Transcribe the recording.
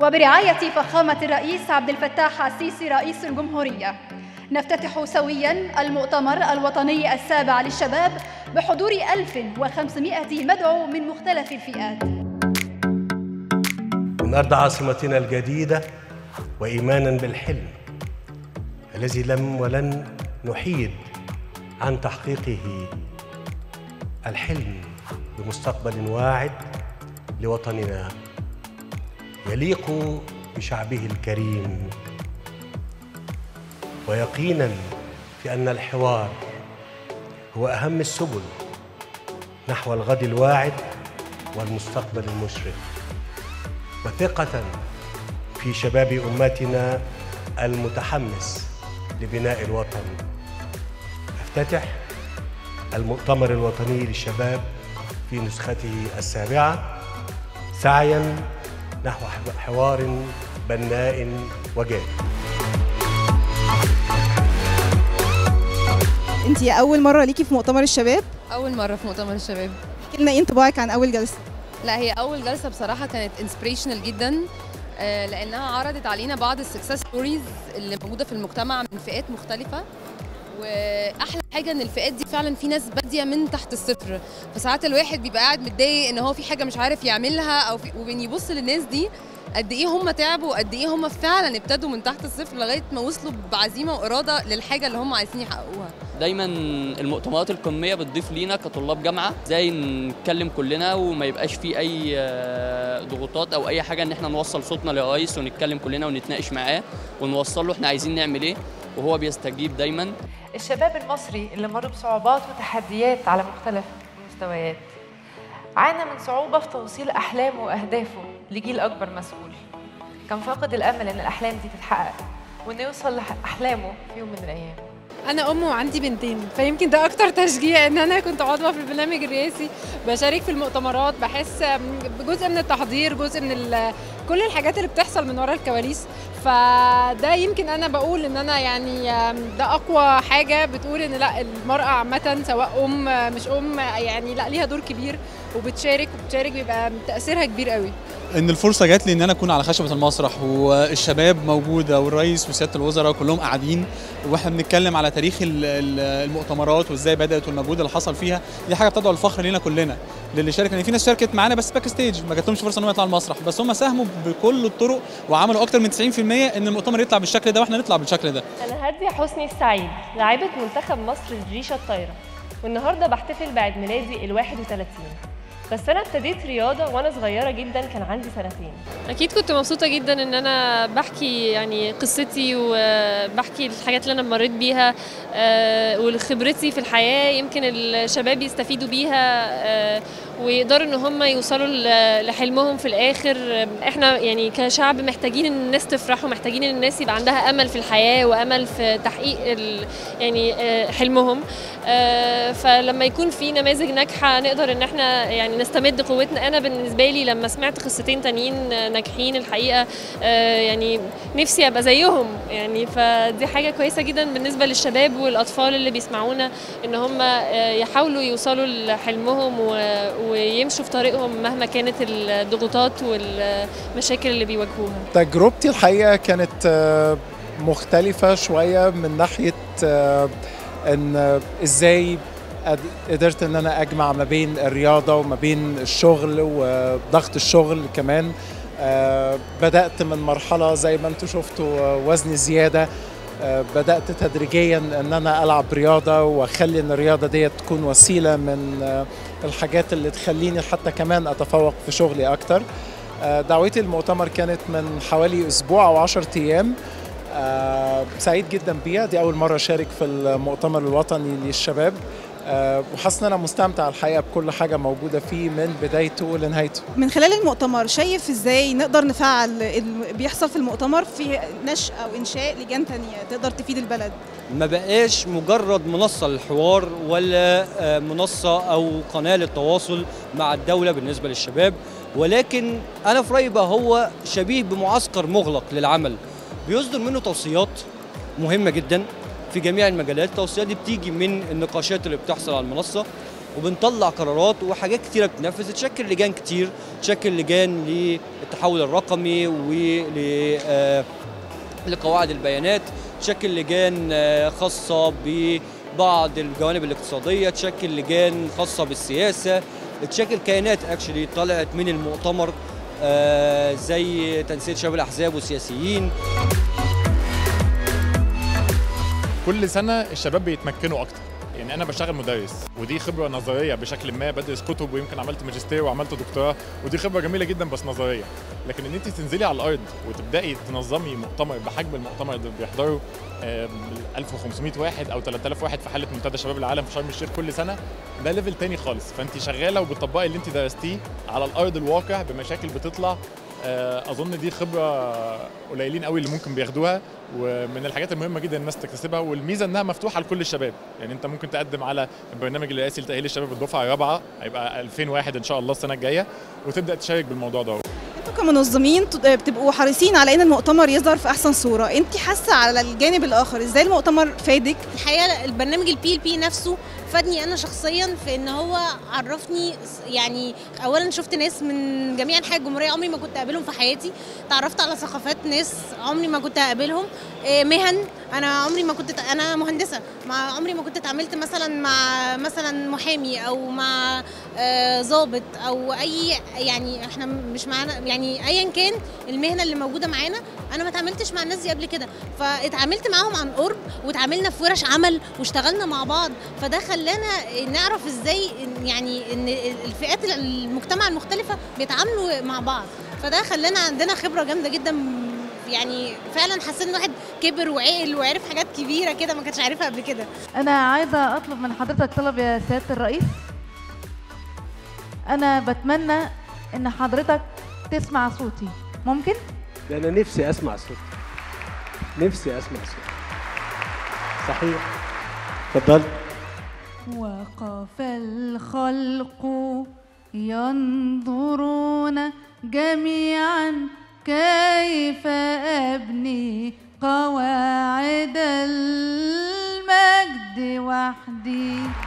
وبرعاية فخامة الرئيس عبد الفتاح السيسي رئيس الجمهورية نفتتح سويا المؤتمر الوطني السابع للشباب بحضور 1500 مدعو من مختلف الفئات من أرض عاصمتنا الجديدة وإيمانا بالحلم الذي لم ولن نحيد عن تحقيقه الحلم بمستقبل واعد لوطننا يليق بشعبه الكريم ويقينا في ان الحوار هو اهم السبل نحو الغد الواعد والمستقبل المشرق وثقه في شباب امتنا المتحمس لبناء الوطن افتتح المؤتمر الوطني للشباب في نسخته السابعه سعيا نحو حوار بناء وجاد انت اول مره ليكي في مؤتمر الشباب اول مره في مؤتمر الشباب احكي لنا ايه انطباعك عن اول جلسه لا هي اول جلسه بصراحه كانت انسبريشنال جدا آه، لانها عرضت علينا بعض السكسس ستوريز اللي موجوده في المجتمع من فئات مختلفه واحلى حاجه ان الفئات دي فعلا في ناس باديه من تحت الصفر فساعات الواحد بيبقى قاعد متضايق ان هو في حاجه مش عارف يعملها او في وبين يبص للناس دي قد ايه هم تعبوا وقد ايه هم فعلا ابتدوا من تحت الصفر لغايه ما وصلوا بعزيمه واراده للحاجه اللي هم عايزين يحققوها دايما المؤتمرات القميه بتضيف لينا كطلاب جامعه ازاي نتكلم كلنا وما يبقاش في اي آه، ضغوطات او اي حاجه ان احنا نوصل صوتنا للرئيس ونتكلم كلنا ونتناقش معاه ونوصل له احنا عايزين نعمل ايه وهو بيستجيب دايما الشباب المصري اللي مر بصعوبات وتحديات على مختلف المستويات عانى من صعوبة في توصيل أحلامه وأهدافه لجيل أكبر مسؤول كان فاقد الأمل إن الأحلام دي تتحقق وإنه يوصل لأحلامه في يوم من الأيام انا ام وعندي بنتين فيمكن ده اكتر تشجيع ان انا كنت عضوه في البرنامج الرئاسي بشارك في المؤتمرات بحس بجزء من التحضير جزء من ال- كل الحاجات اللي بتحصل من ورا الكواليس فده يمكن انا بقول ان انا يعني ده اقوى حاجه بتقول ان لا المراه عامه سواء ام مش ام يعني لا ليها دور كبير وبتشارك وبتشارك بيبقى تاثيرها كبير قوي ان الفرصه جات لي ان انا اكون على خشبه المسرح والشباب موجوده والرئيس وسياده الوزراء كلهم قاعدين واحنا بنتكلم على تاريخ ال- ال- المؤتمرات وازاي بدات والمجهود اللي حصل فيها دي حاجه بتدعو للفخر لينا كلنا للي شارك لان في ناس شاركت معانا بس باك ستيج ما جاتلهمش فرصه انهم يطلعوا المسرح بس هم ساهموا بكل الطرق وعملوا اكتر من 90% ان المؤتمر يطلع بالشكل ده واحنا نطلع بالشكل ده أنا هادية حسني السعيد لاعبة منتخب مصر الريشة الطايرة والنهاردة بحتفل بعيد ميلادي ال 31 بس أنا ابتديت رياضة وأنا صغيرة جدا كان عندي سنتين اكيد كنت مبسوطه جدا ان انا بحكي يعني قصتي وبحكي الحاجات اللي انا مريت بيها آه، وخبرتي في الحياه يمكن الشباب يستفيدوا بيها آه، ويقدروا ان هم يوصلوا ل- لحلمهم في الاخر احنا يعني كشعب محتاجين ان الناس تفرح ومحتاجين ان الناس يبقى عندها امل في الحياه وامل في تحقيق ال- يعني آه، حلمهم آه، فلما يكون في نماذج ناجحه نقدر ان احنا يعني نستمد قوتنا انا بالنسبه لي لما سمعت قصتين تانيين ناجحين الحقيقه آه، يعني نفسي ابقى زيهم يعني فدي حاجه كويسه جدا بالنسبه للشباب والاطفال اللي بيسمعونا ان هم آه، يحاولوا يوصلوا لحلمهم و- ويمشوا في طريقهم مهما كانت الضغوطات والمشاكل اللي بيواجهوها تجربتي الحقيقه كانت آه، مختلفه شويه من ناحيه آه، ان آه، ازاي قد- قدرت ان انا اجمع ما بين الرياضه وما بين الشغل وضغط الشغل كمان آه، بدات من مرحله زي ما انتم شفتوا آه، وزني زياده آه، بدات تدريجيا ان انا العب رياضه واخلي ان الرياضه ديت تكون وسيله من آه، الحاجات اللي تخليني حتى كمان اتفوق في شغلي اكتر آه، دعوتي المؤتمر كانت من حوالي اسبوع او 10 ايام آه، سعيد جدا بيها دي اول مره اشارك في المؤتمر الوطني للشباب آه، وحاسس ان انا مستمتع الحقيقه بكل حاجه موجوده فيه من بدايته لنهايته من خلال المؤتمر شايف ازاي نقدر نفعل اللي بيحصل في المؤتمر في نشأ او انشاء لجان تانية تقدر تفيد البلد ما بقاش مجرد منصة للحوار ولا آه، منصة أو قناة للتواصل مع الدولة بالنسبة للشباب ولكن أنا في رأيي بقى هو شبيه بمعسكر مغلق للعمل بيصدر منه توصيات مهمة جدا في جميع المجالات التوصيات دي بتيجي من النقاشات اللي بتحصل على المنصة وبنطلع قرارات وحاجات كتيره بتنفذ تشكل لجان كتير تشكل لجان للتحول الرقمي ول آه، لقواعد البيانات تشكل لجان آه، خاصه ببعض الجوانب الاقتصاديه تشكل لجان خاصه بالسياسه تشكل كيانات اكشلي طلعت من المؤتمر آه، زي تنسيق شباب الاحزاب والسياسيين كل سنه الشباب بيتمكنوا اكتر يعني انا بشتغل مدرس ودي خبره نظريه بشكل ما بدرس كتب ويمكن عملت ماجستير وعملت دكتوراه ودي خبره جميله جدا بس نظريه لكن ان انت تنزلي على الارض وتبداي تنظمي مؤتمر بحجم المؤتمر اللي بيحضروا آم، 1500 واحد او 3000 واحد في حاله منتدى شباب العالم في شرم الشيخ كل سنه ده ليفل تاني خالص فانت شغاله وبتطبقي اللي انت درستيه على الارض الواقع بمشاكل بتطلع آه، اظن دي خبره قليلين قوي اللي ممكن بياخدوها ومن الحاجات المهمه جدا الناس تكتسبها والميزه انها مفتوحه لكل الشباب يعني انت ممكن تقدم على البرنامج الرئاسي لتاهيل الشباب الدفعه الرابعه هيبقى 2000 واحد ان شاء الله السنه الجايه وتبدا تشارك بالموضوع ده انتوا كمنظمين ت- بتبقوا حريصين على ان المؤتمر يظهر في احسن صوره انت حاسه على الجانب الاخر ازاي المؤتمر فادك الحقيقه البرنامج البي ال بي نفسه فادني انا شخصيا في ان هو عرفني س- يعني اولا شفت ناس من جميع انحاء الجمهوريه عمري ما كنت اقابلهم في حياتي تعرفت على ثقافات ناس عمري ما كنت هقابلهم إيه، مهن انا عمري ما كنت انا مهندسه مع عمري ما كنت اتعاملت مثلا مع مثلا محامي او مع آه، ضابط او اي يعني احنا مش معانا يعني ايا كان المهنه اللي موجوده معانا انا ما اتعاملتش مع الناس دي قبل كده فاتعاملت معاهم عن قرب واتعاملنا في ورش عمل واشتغلنا مع بعض فده خلانا نعرف ازاي إن- يعني ان الفئات المجتمع المختلفه بيتعاملوا مع بعض فده خلانا عندنا خبره جامده جدا يعني فعلا حسيت ان الواحد كبر وعقل وعرف حاجات كبيره كده ما كانش عارفها قبل كده أنا عايزة أطلب من حضرتك طلب يا سيادة الرئيس أنا بتمنى إن حضرتك تسمع صوتي ممكن؟ ده انا نفسي اسمع صوت نفسي اسمع صوت صحيح اتفضل وقف الخلق ينظرون جميعا كيف أبني قواعد المجد وحدي